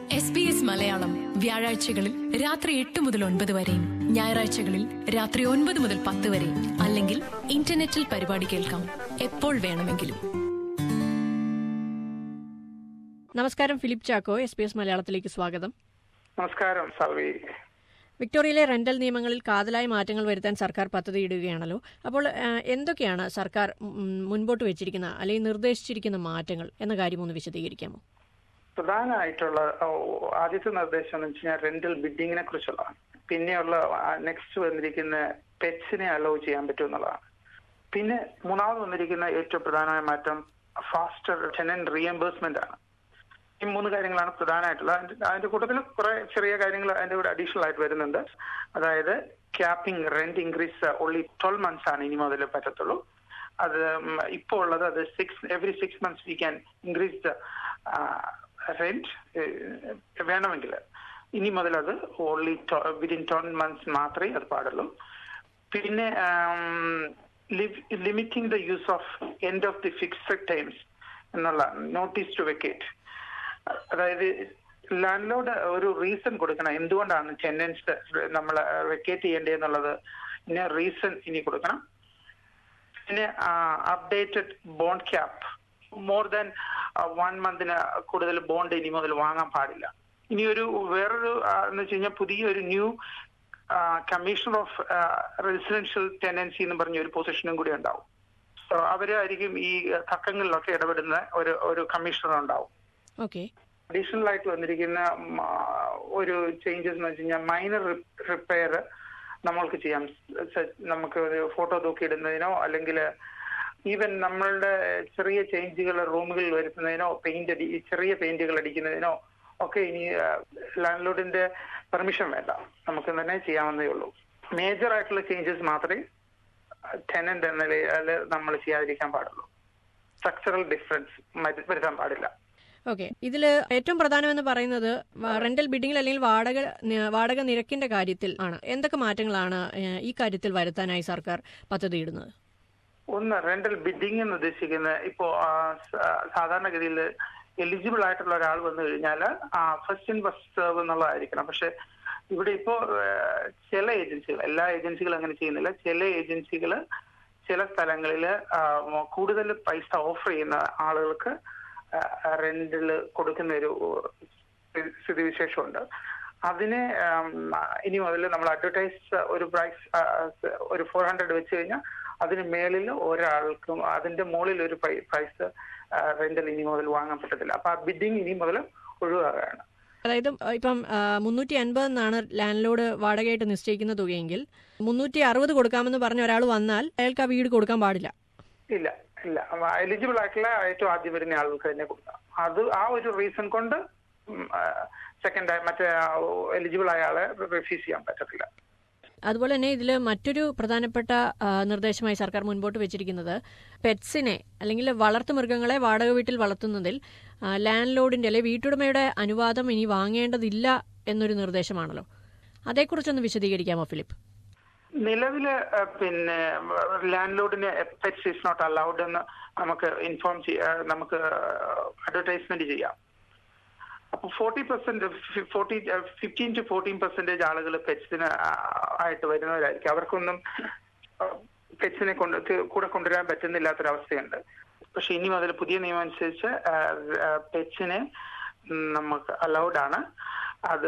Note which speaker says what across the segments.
Speaker 1: S B S Malayalam വ്യാഴാഴ്ചകളിൽ രാത്രി എട്ട് മുതൽ ഒൻപത് വരെയും ഞായറാഴ്ചകളിൽ രാത്രി ഒൻപത് മുതൽ പത്ത് വരെയും അല്ലെങ്കിൽ ഇന്റർനെറ്റിൽ പരിപാടി കേൾക്കാം എപ്പോൾ വേണമെങ്കിലും
Speaker 2: നമസ്കാരം Philip Chacko S B S മലയാളത്തിലേക്ക് സ്വാഗതം
Speaker 3: നമസ്കാരം സൽവി
Speaker 2: വിക്ടോറിയയിലെ റെന്റൽ നിയമങ്ങളിൽ കാതലായ മാറ്റങ്ങൾ വരുത്താൻ സർക്കാർ പദ്ധതിയിടുകയാണല്ലോ അപ്പോൾ ആ, എന്തൊക്കെയാണ് സർക്കാർ ഉം, മുൻപോട്ട് വെച്ചിരിക്കുന്ന അല്ലെങ്കിൽ നിർദ്ദേശിച്ചിരിക്കുന്ന മാറ്റങ്ങൾ എന്ന കാര്യം ഒന്ന് വിശദീകരിക്കാമോ
Speaker 3: പ്രധാനമായിട്ടുള്ള ഓ, ആദ്യത്തെ നിർദ്ദേശം എന്ന് വെച്ച് കഴിഞ്ഞാൽ റെന്റൽ ബിഡിങ്ങിനെ കുറിച്ചുള്ളതാണ് പിന്നെയുള്ള നെക്സ്റ്റ് വന്നിരിക്കുന്ന പെറ്റ്സിനെ അലോ ചെയ്യാൻ പറ്റും എന്നുള്ളതാണ് പിന്നെ മൂന്നാമത് വന്നിരിക്കുന്ന ഏറ്റവും പ്രധാനമായ മാറ്റം ഫാസ്റ്റർ ടെനന്റ് റീഎംബേഴ്സ്മെന്റ് ആണ് ഈ മൂന്ന് കാര്യങ്ങളാണ് പ്രധാനമായിട്ടുള്ളത് അതിന്റെ- അതിന്റെ കൂട്ടത്തിൽ കുറെ ചെറിയ കാര്യങ്ങൾ അതിന്റെ കൂടെ അഡീഷണൽ ആയിട്ട് വരുന്നുണ്ട് അതായത് capping rent increase only twelve months ആണ് ഇനി മുതൽ പറ്റത്തുള്ളൂ അത് ഉം, ഇപ്പോൾ ഉള്ളത് അത് six every six months we can increase the rent വേണമെങ്കിൽ ഇനി മുതൽ അത് ഓൺലി വിതിൻ ട്വൽവ് മന്ത്സ് മാത്രമേ അത് പാടുള്ളൂ പിന്നെ limiting the use of end of the fixed times എന്നുള്ള നോട്ടീസ് ടു വെക്കേറ്റ് അതായത് ലാൻഡ് ലോഡ് ഒരു റീസൺ കൊടുക്കണം എന്തുകൊണ്ടാണ് ടെനൻസ് നമ്മൾ വെക്കേറ്റ് ചെയ്യേണ്ടതെന്നുള്ളത് ഇനി റീസൺ ഇനി കൊടുക്കണം പിന്നെ updated bond cap more than one മന്തിന് കൂടുതൽ ബോണ്ട് ഇനി മുതൽ വാങ്ങാൻ പാടില്ല ഇനി ഒരു വേറൊരു ആ, എന്ന് വെച്ച് കഴിഞ്ഞാൽ പുതിയൊരു new commissioner of residential tenancy എന്ന് പറഞ്ഞ ഒരു പൊസിഷനും കൂടി ഉണ്ടാവും So അവരായിരിക്കും ഈ തർക്കങ്ങളിലൊക്കെ ഇടപെടുന്ന ഒരു ഒരു കമ്മീഷണർ ഉണ്ടാവും
Speaker 2: ഓക്കെ
Speaker 3: അഡീഷണൽ ആയിട്ട് വന്നിരിക്കുന്ന ഉം, ആ, ഒരു ചേഞ്ചസ് എന്ന് വെച്ച് കഴിഞ്ഞാൽ മൈനർ റിപ്പയർ നമ്മൾക്ക് ചെയ്യാം സ- നമുക്ക് ഒരു ഫോട്ടോ തൂക്കിയിടുന്നതിനോ അല്ലെങ്കിൽ ഈവൻ നമ്മളുടെ ചെറിയ ചേഞ്ചുകൾ റൂമുകളിൽ വരുത്തുന്നതിനോ പെയിന്റ് അടി ചെറിയ പെയിന്റുകൾ അടിക്കുന്നതിനോ ഒക്കെ ഇനി ലാൻഡ് ലോഡിന്റെ പെർമിഷൻ വേണ്ട നമുക്ക് തന്നെ ചെയ്യാവുന്നതേ ഉള്ളൂ മേജർ ആയിട്ടുള്ള ചേഞ്ചസ് മാത്രമേ ടെനന്റ് എന്ന നിലയിൽ നമ്മൾ ചെയ്യാതിരിക്കാൻ പാടുള്ളൂ സ്ട്രക്ചറൽ ഡിഫറൻസ് വരുത്താൻ പാടില്ല
Speaker 2: ഓക്കെ ഇതിൽ ഏറ്റവും പ്രധാനമെന്ന് പറയുന്നത് വ- റെന്റൽ ബിഡിങ്ങിൽ അല്ലെങ്കിൽ വാടക നി- വാടക നിരക്കിന്റെ കാര്യത്തിൽ ആണ് എന്തൊക്കെ മാറ്റങ്ങളാണ് ഏഹ്, ഈ കാര്യത്തിൽ വരുത്താനായി സർക്കാർ പദ്ധതിയിടുന്നത്
Speaker 3: ഒന്ന് റെന്റൽ ബിഡിംഗ് എന്ന് ഉദ്ദേശിക്കുന്നത് ഇപ്പോ ആ, സ- സാധാരണഗതിയിൽ എലിജിബിൾ ആയിട്ടുള്ള ഒരാൾ വന്നു കഴിഞ്ഞാൽ ഫസ്റ്റ് ഇൻ ഫസ്റ്റ് സെർവ് എന്നുള്ളതായിരിക്കണം പക്ഷെ ഇവിടെ ഇപ്പോ ആ, ചില ഏജൻസികൾ എല്ലാ ഏജൻസികളും അങ്ങനെ ചെയ്യുന്നില്ല ചില ഏജൻസികൾ ചില സ്ഥലങ്ങളിൽ കൂടുതൽ പൈസ ഓഫർ ചെയ്യുന്ന ആളുകൾക്ക് റെന്റിൽ കൊടുക്കുന്ന ഒരു സ്ഥിതിവിശേഷമുണ്ട് അതിനെ ആം, ഇനി മുതൽ നമ്മൾ അഡ്വർടൈസ് ഒരു പ്രൈസ് ഒരു ഫോർ ഹൺഡ്രഡ് വെച്ച് കഴിഞ്ഞാൽ അതിന് മേളിൽ ഒരാൾക്കും അതിന്റെ മുകളിൽ ഒരു പ്രൈസ് റെന്റൽ ഇനി മുതൽ വാങ്ങാൻ പറ്റത്തില്ല അപ്പൊ ആ ബിഡിങ് ഇനി മുതൽ ഒഴിവാകാണ്
Speaker 2: അതായത് ഇപ്പം മുന്നൂറ്റി അൻപത് എന്നാണ് ലാൻഡ് ലോഡ് വാടകയായിട്ട് നിശ്ചയിക്കുന്ന തുകയെങ്കിൽ മുന്നൂറ്റി അറുപത് കൊടുക്കാമെന്ന് പറഞ്ഞ ഒരാൾ വന്നാൽ അയാൾക്ക് ആ വീട് കൊടുക്കാൻ പാടില്ല
Speaker 3: ഇല്ല ഇല്ല എലിജിബിൾ ആയിട്ടുള്ള ഏറ്റവും ആദ്യം വരുന്ന ആളുകൾക്ക് തന്നെ കൊടുക്കാം അത് ആ ഒരു റീസൺ കൊണ്ട് സെക്കൻഡ് മറ്റേ എലിജിബിൾ ആയ ആളെ റിഫ്യൂസ് ചെയ്യാൻ പറ്റത്തില്ല
Speaker 2: അതുപോലെ തന്നെ ഇതിൽ മറ്റൊരു പ്രധാനപ്പെട്ട ആ, നിർദ്ദേശമായി സർക്കാർ മുൻപോട്ട് വെച്ചിരിക്കുന്നത് പെറ്റ്സിനെ അല്ലെങ്കിൽ വളർത്തു മൃഗങ്ങളെ വാടക വീട്ടിൽ വളർത്തുന്നതിൽ ആ, ലാൻഡ് ലോഡിന്റെ അല്ലെങ്കിൽ വീട്ടുടമയുടെ അനുവാദം ഇനി വാങ്ങേണ്ടതില്ല എന്നൊരു നിർദ്ദേശമാണല്ലോ അതേക്കുറിച്ചൊന്ന് വിശദീകരിക്കാമോ ഫിലിപ്പ്
Speaker 3: നിലവില് അഹ് പിന്നെ ലാൻഡ് ലോഡിന് പെറ്റ്സ് ഇസ് നോട്ട് അലൗഡ് എന്ന് നമുക്ക് ഇൻഫോം ചെയ്യാം നമുക്ക് അഡ്വർടൈസ്മെന്റ് ചെയ്യാം അപ്പൊ forty percent forty fifteen to fourteen percentage ആളുകൾ പെറ്റ്സിന് ആയിട്ട് വരുന്നവരായിരിക്കും അവർക്കൊന്നും പെറ്റ്സിനെ കൊണ്ട് തി- കൂടെ കൊണ്ടുവരാൻ പറ്റുന്നില്ലാത്തൊരവസ്ഥയുണ്ട് പക്ഷെ ഇനി മുതൽ പുതിയ നിയമം അനുസരിച്ച് പെറ്റ്സിനെ നമുക്ക് അലൗഡ് ആണ് അത്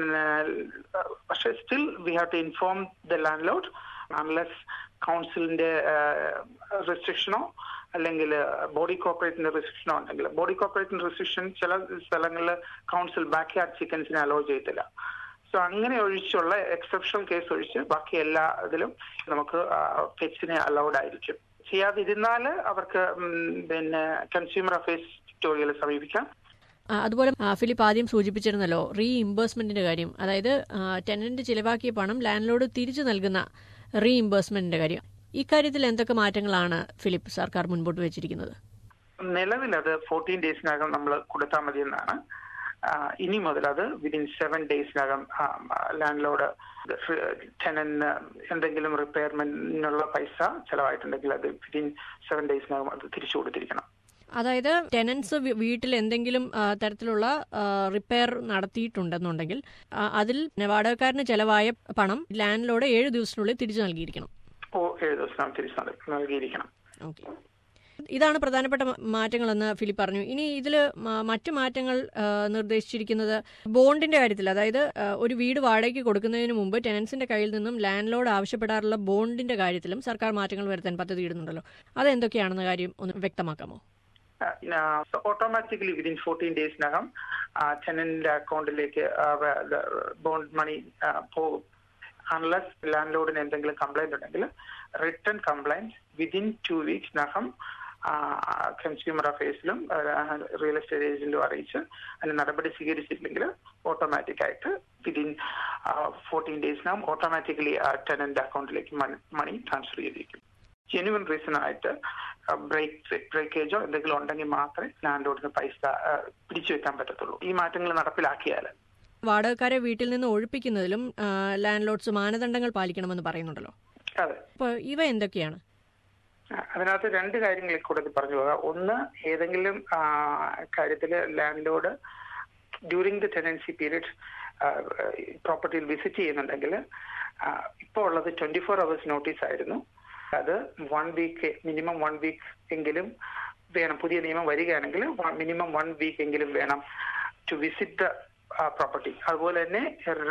Speaker 3: പക്ഷെ still we have to inform the landlord unless കൗൺസിലിന്റെ റെസ്ട്രിക്ഷനോ അല്ലെങ്കിൽ ബോഡി കോപ്പറേറ്റിന്റെ റെസ്ട്രിക്ഷനോ ഉണ്ടെങ്കിൽ ബോഡി കോപ്പറേറ്റിന്റെ റെസ്ട്രിക്ഷൻ ചില സ്ഥലങ്ങളിൽ കൗൺസിൽ ബാക്ക് യാർഡ് ചിക്കൻസിനെ അലോ ചെയ്യത്തില്ല സോ അങ്ങനെ ഒഴിച്ചുള്ള എക്സെപ്ഷണൽ കേസ് ഒഴിച്ച് ബാക്കി എല്ലാ ഇതിലും നമുക്ക് പെറ്റ്സിനെ അലൗഡ് ആയിരിക്കും ചെയ്യാതിരുന്നാൽ അവർക്ക് ഉം, പിന്നെ കൺസ്യൂമർ അഫയേഴ്സ് വിക്ടോറിയയിൽ സമീപിക്കാം
Speaker 2: ആ, അതുപോലെ ആ, ഫിലിപ്പ് ആദ്യം സൂചിപ്പിച്ചിരുന്നല്ലോ റീഇംബേഴ്സ്മെന്റിന്റെ കാര്യം അതായത് ആ, ടെനന്റ് ചിലവാക്കിയ പണം ലാൻഡ് ലോഡ് തിരിച്ചു നൽകുന്ന റീഇംബേഴ്സ്മെന്റിന്റെ കാര്യം ഇക്കാര്യത്തിൽ എന്തൊക്കെ മാറ്റങ്ങളാണ് ഫിലിപ്പ് സർക്കാർ മുൻപോട്ട് വെച്ചിരിക്കുന്നത്
Speaker 3: നിലവിൽ അത് ഫോർട്ടീൻ ഡേയ്സിനകം നമ്മൾ കൊടുത്താൽ മതി എന്നാണ് ആ, ഇനി മുതൽ അത് വിതിൻ സെവൻ ഡേയ്സിനകം ലാൻഡ് ലോഡ് ടെനന് എന്തെങ്കിലും റിപ്പയർമെന്റിനുള്ള പൈസ ചെലവായിട്ടുണ്ടെങ്കിൽ അത് വിതിൻ സെവൻ ഡേയ്സിനകം അത് തിരിച്ചു കൊടുത്തിരിക്കണം
Speaker 2: അതായത് ടെനൻസ് വീട്ടിൽ എന്തെങ്കിലും ആ, തരത്തിലുള്ള റിപ്പയർ നടത്തിയിട്ടുണ്ടെന്നുണ്ടെങ്കിൽ ആ, അതിൽ വാടകക്കാരന് ചെലവായ പണം ലാൻഡ് ലോഡ് ഏഴ് ദിവസത്തിനുള്ളിൽ തിരിച്ചു നൽകിയിരിക്കണം
Speaker 3: ഓ ഏഴ് ദിവസം തിരിച്ചു നൽകി- നൽകിയിരിക്കണം
Speaker 2: ഓക്കെ ഇതാണ് പ്രധാനപ്പെട്ട മ- മാറ്റങ്ങളെന്ന് ഫിലിപ്പ് പറഞ്ഞു ഇനി ഇതിൽ മറ്റു മാറ്റങ്ങൾ ആ, നിർദ്ദേശിച്ചിരിക്കുന്നത് ബോണ്ടിന്റെ കാര്യത്തിൽ അതായത് ആ, ഒരു വീട് വാടകയ്ക്ക് കൊടുക്കുന്നതിന് മുമ്പ് ടെനൻസിന്റെ കയ്യിൽ നിന്നും ലാൻഡ് ലോഡ് ആവശ്യപ്പെടാറുള്ള ബോണ്ടിന്റെ കാര്യത്തിലും സർക്കാർ മാറ്റങ്ങൾ വരുത്താൻ പദ്ധതി ഇടുന്നുണ്ടല്ലോ അതെന്തൊക്കെയാണെന്ന കാര്യം ഒന്ന് വ്യക്തമാക്കാമോ
Speaker 3: ഓട്ടോമാറ്റിക്കലി വിതിൻ ഫോർട്ടീൻ ഡേയ്സിനകം ടെനന്റിന്റെ അക്കൗണ്ടിലേക്ക് ബോണ്ട് മണി പോകും അൺലസ് ലാൻഡ് ലോഡിന് എന്തെങ്കിലും കംപ്ലൈന്റ് ഉണ്ടെങ്കിൽ റിട്ടേൺ കംപ്ലൈന്റ് വിതിൻ ടു വീക്സിനകം കൺസ്യൂമർ അഫയേഴ്സിലും റിയൽ എസ്റ്റേറ്റ് ഏജന്റും അറിയിച്ച് അതിന് നടപടി സ്വീകരിച്ചില്ലെങ്കിൽ ഓട്ടോമാറ്റിക് ആയിട്ട് വിതിൻ ഫോർട്ടീൻ ഡേയ്സിനകം ഓട്ടോമാറ്റിക്കലി ടെനന്റ് അക്കൗണ്ടിലേക്ക് മണി ട്രാൻസ്ഫർ ചെയ്തിരിക്കും ജെന്യുവൻ റീസൺ ആയിട്ട് ബ്രേക്ക് ബ്രേക്കേജോ എന്തെങ്കിലും ഉണ്ടെങ്കിൽ മാത്രമേ ലാൻഡ് ലോഡിന് പൈസ ആ, പിടിച്ചു വെക്കാൻ പറ്റത്തുള്ളൂ ഈ മാറ്റങ്ങൾ നടപ്പിലാക്കിയാൽ
Speaker 2: വാടകക്കാരെ വീട്ടിൽ നിന്ന് ഒഴിപ്പിക്കുന്നതിലും ലാൻഡ് ലോഡ്സ് മാനദണ്ഡങ്ങൾ പാലിക്കണമെന്ന് പറയുന്നുണ്ടല്ലോ
Speaker 3: അതെ
Speaker 2: അപ്പോൾ ഇവ എന്തൊക്കെയാണ്
Speaker 3: അതിനകത്ത് രണ്ട് കാര്യങ്ങളിൽ കൂടെ പറഞ്ഞു പോകാം ഒന്ന് ഏതെങ്കിലും കാര്യത്തിൽ landlord during the tenancy period പ്രോപ്പർട്ടിയിൽ വിസിറ്റ് ചെയ്യുന്നുണ്ടെങ്കിൽ ഇപ്പോൾ ഉള്ളത് ട്വന്റി ഫോർ അവേഴ്സ് നോട്ടീസ് ആയിരുന്നു അത് one week minimum one week എങ്കിലും വേണം പുതിയ നിയമം വരികയാണെങ്കിൽ മിനിമം വൺ വീക്ക് എങ്കിലും വേണം ടു വിസിറ്റ് ദ പ്രോപ്പർട്ടി അതുപോലെ തന്നെ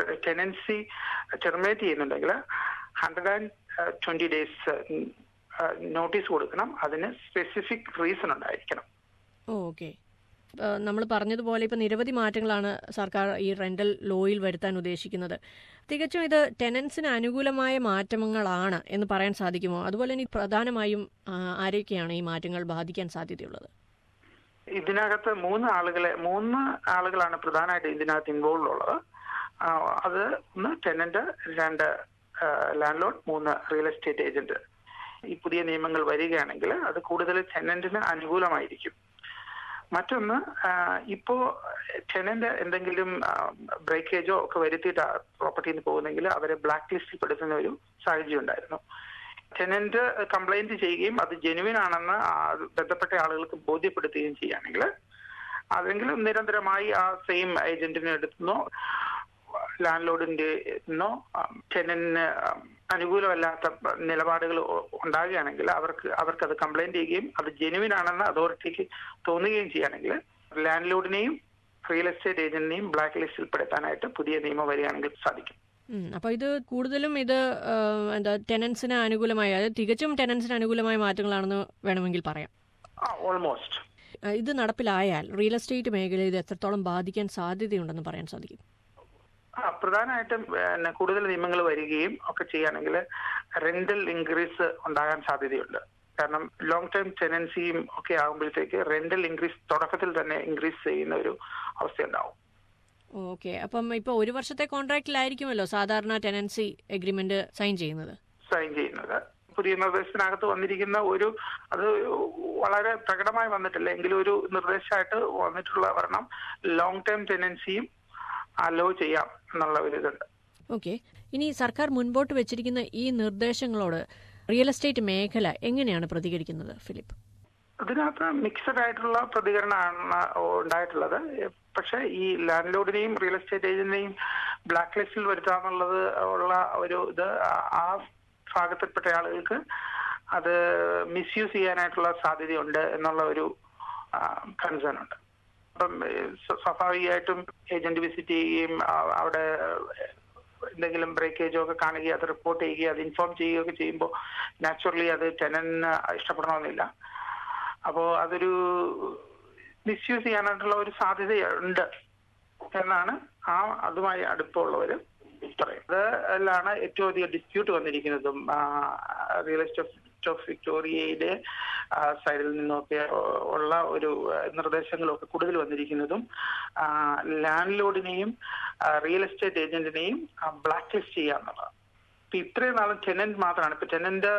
Speaker 3: ടെനൻസി ടെർമിനേറ്റ് ചെയ്യുന്നുണ്ടെങ്കിൽ hundred and twenty days notice കൊടുക്കണം അതിന് സ്പെസിഫിക് റീസൺ ഉണ്ടായിരിക്കണം
Speaker 2: ഓക്കെ നമ്മൾ പറഞ്ഞതുപോലെ ഇപ്പം നിരവധി മാറ്റങ്ങളാണ് സർക്കാർ ഈ റെന്റൽ ലോയിൽ വരുത്താൻ ഉദ്ദേശിക്കുന്നത് തികച്ചും ഇത് ടെനൻസിന് അനുകൂലമായ മാറ്റങ്ങളാണ് എന്ന് പറയാൻ സാധിക്കുമോ അതുപോലെ തന്നെ പ്രധാനമായും ആ, ആരെയൊക്കെയാണ് ഈ മാറ്റങ്ങൾ ബാധിക്കാൻ സാധ്യതയുള്ളത്
Speaker 3: ഇതിനകത്ത് മൂന്ന് ആളുകളെ മൂന്ന് ആളുകളാണ് പ്രധാനമായിട്ട് ഇതിനകത്ത് ഇൻവോൾവ് ഉള്ളത് ആ, അത് ഒന്ന് ടെനന്റ് രണ്ട് ലാൻഡ് ലോഡ് മൂന്ന് റിയൽ എസ്റ്റേറ്റ് ഏജന്റ് ഈ പുതിയ നിയമങ്ങൾ വരികയാണെങ്കിൽ അത് കൂടുതൽ ടെനന്റിന് അനുകൂലമായിരിക്കും മറ്റൊന്ന് ആ, ഇപ്പോ ടെനന്റ് എന്തെങ്കിലും ബ്രേക്കേജോ ഒക്കെ വരുത്തിയിട്ട് പ്രോപ്പർട്ടിയിൽ നിന്ന് പോകുന്നെങ്കിൽ അവരെ ബ്ലാക്ക് ലിസ്റ്റിൽ പെടുത്തുന്ന ഒരു സാഹചര്യം ഉണ്ടായിരുന്നു ടെനന്റ് കംപ്ലൈന്റ് ചെയ്യുകയും അത് ജെനുവിൻ ആണെന്ന് ആ ബന്ധപ്പെട്ട ആളുകൾക്ക് ബോധ്യപ്പെടുത്തുകയും ചെയ്യുകയാണെങ്കിൽ അതെങ്കിലും നിരന്തരമായി ആ സെയിം ഏജന്റിനെ എടുത്തുന്നോ ലാൻഡ് ലോഡിന്റെ നിന്നോ ടെനന്റിന് അനുകൂലമല്ലാത്ത നിലപാടുകൾ ഉ- ഉണ്ടാകുകയാണെങ്കിൽ അവർക്ക് അവർക്ക് അത് കംപ്ലൈന്റ് ചെയ്യുകയും അത് ജെനുവിൻ ആണെന്ന് അതോറിറ്റിക്ക് തോന്നുകയും ചെയ്യുകയാണെങ്കിൽ ലാൻഡ് ലോഡിനെയും റിയൽ എസ്റ്റേറ്റ് ഏജന്റിനെയും ബ്ലാക്ക് ലിസ്റ്റിൽ പെടുത്താനായിട്ട് പുതിയ നിയമം വരികയാണെങ്കിൽ സാധിക്കും
Speaker 2: ഉം, അപ്പോൾ ഇത് കൂടുതലും ഇത് ആ, എന്താ ടെനൻസിന് അനുകൂലമായ അതായത് തികച്ചും ടെനൻസിന് അനുകൂലമായ മാറ്റങ്ങളാണെന്ന് വേണമെങ്കിൽ പറയാം
Speaker 3: ഓൾമോസ്റ്റ്
Speaker 2: ആ, ഇത് നടപ്പിലായാൽ റിയൽ എസ്റ്റേറ്റ് മേഖലയിൽ ഇത് എത്രത്തോളം ബാധിക്കാൻ സാധ്യതയുണ്ടെന്ന് പറയാൻ സാധിക്കും
Speaker 3: ആ പ്രധാനമായിട്ടും പിന്നെ കൂടുതൽ നിയമങ്ങൾ വരികയും ഒക്കെ ചെയ്യുകയാണെങ്കിൽ റെന്റൽ ഇൻക്രീസ് ഉണ്ടാകാൻ സാധ്യതയുണ്ട് കാരണം ലോങ് ടൈം ടെനൻസിയും ഒക്കെ ആകുമ്പോഴത്തേക്ക് റെന്റൽ ഇൻക്രീസ് തുടക്കത്തിൽ തന്നെ ഇൻക്രീസ് ചെയ്യുന്ന ഒരു അവസ്ഥയുണ്ടാവും
Speaker 2: ഓക്കെ അപ്പം ഇപ്പോൾ ഒരു വർഷത്തെ കോൺട്രാക്റ്റിലായിരിക്കുമല്ലോ സാധാരണ ടെനൻസി എഗ്രിമെന്റ് സൈൻ ചെയ്യുന്നത്
Speaker 3: സൈൻ ചെയ്യുന്നത് പുതിയ നിർദ്ദേശത്തിനകത്ത് വന്നിരിക്കുന്ന ഒരു അത് വളരെ പ്രകടമായി വന്നിട്ടില്ല എങ്കിലും ഒരു നിർദ്ദേശമായിട്ട് വന്നിട്ടുള്ള ഒരെണ്ണം ലോങ് ടൈം ടെനൻസിയും അലോ ചെയ്യാം എന്നുള്ള ഒരു ഇതുണ്ട്
Speaker 2: ഓക്കെ ഇനി സർക്കാർ മുൻപോട്ട് വെച്ചിരിക്കുന്ന ഈ നിർദ്ദേശങ്ങളോട് റിയൽ എസ്റ്റേറ്റ് മേഖല എങ്ങനെയാണ് പ്രതികരിക്കുന്നത് ഫിലിപ്പ്
Speaker 3: അതിനകത്ത് മിക്സഡ് ആയിട്ടുള്ള പ്രതികരണമാണ് ഉണ്ടായിട്ടുള്ളത് പക്ഷെ ഈ ലാൻഡ് ലോഡിനെയും റിയൽ എസ്റ്റേറ്റ് ഏജന്റിനെയും ബ്ലാക്ക് ലിസ്റ്റിൽ വരുത്താന്നുള്ളത് ഉള്ള ഒരു ഇത് ആ- ആ ഭാഗത്തിൽപ്പെട്ട ആളുകൾക്ക് അത് മിസ്യൂസ് ചെയ്യാനായിട്ടുള്ള സാധ്യതയുണ്ട് എന്നുള്ള ഒരു കൺസേൺ ഉണ്ട് അപ്പം ഏഹ്, സ്വ- സ്വാഭാവികമായിട്ടും ഏജന്റ് വിസിറ്റ് ചെയ്യുകയും ആ, അവിടെ എന്തെങ്കിലും ബ്രേക്കേജോ ഒക്കെ കാണുകയും അത് റിപ്പോർട്ട് ചെയ്യുകയും അത് ഇൻഫോം ചെയ്യുകയൊക്കെ ചെയ്യുമ്പോൾ നാച്ചുറലി അത് ടെനന് ഇഷ്ടപ്പെടണമെന്നില്ല അപ്പോ അതൊരു മിസ്യൂസ് ചെയ്യാനായിട്ടുള്ള ഒരു സാധ്യതയുണ്ട് എന്നാണ് ആ അതുമായി അടുപ്പമുള്ളവര് പറയുന്നത് അതിലാണ് ഏറ്റവും അധികം ഡിസ്പ്യൂട്ട് വന്നിരിക്കുന്നതും റിയൽ എസ്റ്റേറ്റ് ഓഫ് വിക്ടോറിയയുടെ സൈഡിൽ നിന്നൊക്കെ ഉള്ള ഒരു ആ, നിർദ്ദേശങ്ങളൊക്കെ കൂടുതൽ വന്നിരിക്കുന്നതും ലാൻഡ് ലോഡിനെയും റിയൽ എസ്റ്റേറ്റ് ഏജന്റിനെയും ബ്ലാക്ക് ലിസ്റ്റ് ചെയ്യാന്നുള്ളതാണ് ഇപ്പൊ ഇത്രയും നാളും ടെനന്റ് മാത്രമാണ് ഇപ്പൊ ടെനന്റ്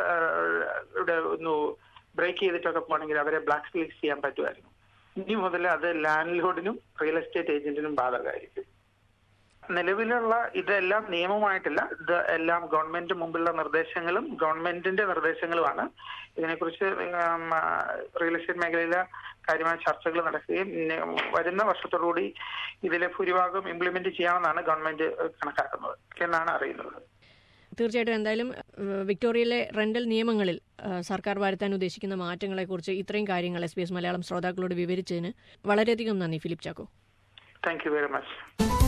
Speaker 3: ഒന്ന് ബ്രേക്ക് ചെയ്തിട്ടൊക്കെ പോകണമെങ്കിൽ അവരെ ബ്ലാക്ക് ലിസ്റ്റ് ചെയ്യാൻ പറ്റുമായിരുന്നു ഇനി മുതൽ അത് ലാൻഡ് ലോഡിനും റിയൽ എസ്റ്റേറ്റ് ഏജന്റിനും ബാധകമായിരിക്കും നിലവിലുള്ള ഇതെല്ലാം നിയമമായിട്ടില്ല ഇത് എല്ലാം ഗവൺമെന്റ് മുമ്പിലുള്ള നിർദ്ദേശങ്ങളും ഗവൺമെന്റിന്റെ നിർദ്ദേശങ്ങളുമാണ് ഇതിനെക്കുറിച്ച് ഉം, ആ, റിയൽ എസ്റ്റേറ്റ് മേഖലയിലെ കാര്യമായ ചർച്ചകൾ നടക്കുകയും നെ- വരുന്ന വർഷത്തോടുകൂടി ഇതിലെ ഭൂരിഭാഗം ഇംപ്ലിമെന്റ് ചെയ്യാമെന്നാണ് ഗവൺമെന്റ് കണക്കാക്കുന്നത് എന്നാണ് അറിയുന്നത്
Speaker 2: തീർച്ചയായിട്ടും എന്തായാലും ഏഹ്, വിക്ടോറിയയിലെ റെന്റൽ നിയമങ്ങളിൽ ഏഹ്, സർക്കാർ വരുത്താൻ ഉദ്ദേശിക്കുന്ന മാറ്റങ്ങളെക്കുറിച്ച് ഇത്രയും കാര്യങ്ങൾ എസ് ബി എസ് മലയാളം ശ്രോതാക്കളോട് വിവരിച്ചതിന് വളരെയധികം നന്ദി Philip Chacko
Speaker 3: thank you very much